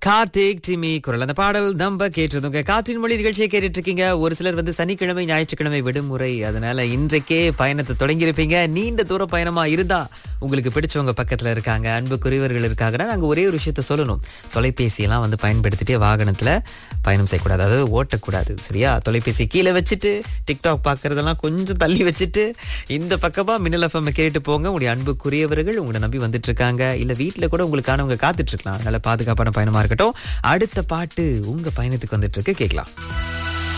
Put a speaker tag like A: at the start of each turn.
A: கார்த்திக் டிமி குரல் அந்த பாடல் நம்ம கேட்டிருந்தோங்க காற்றின் மொழி நிகழ்ச்சியை கேட்டுட்டு இருக்கீங்க ஒரு சிலர் வந்து சனிக்கிழமை ஞாயிற்றுக்கிழமை விடுமுறை அதனால இன்றைக்கே பயணத்தை தொடங்கியிருப்பீங்க நீண்ட தூர பயணமா இருந்தா உங்களுக்கு பிடிச்சவங்க பக்கத்துல இருக்காங்க அன்புக்குரியவர்கள் இருக்காங்கன்னா நாங்க ஒரே ஒரு விஷயத்த சொல்லணும் தொலைபேசியெல்லாம் வந்து பயன்படுத்திட்டே வாகனத்துல பயணம் செய்யக்கூடாது அதாவது ஓட்டக்கூடாது சரியா தொலைபேசி கீழே வச்சுட்டு டிக்டாக் பார்க்கறதெல்லாம் கொஞ்சம் தள்ளி வச்சுட்டு இந்த பக்கமா மின்னல் எஃப்எம் கேட்டு போங்க உங்களுடைய அன்புக்குரியவர்கள் உங்களை நம்பி வந்துட்டு இருக்காங்க இல்ல வீட்டுல கூட உங்களுக்கானவங்க காத்துட்டு இருக்கலாம் அதனால பாதுகாப்பான பயணமா இருக்கட்டும் அடுத்த பாட்டு உங்க பயணத்துக்கு வந்துட்டு இருக்கு கேட்கலாம்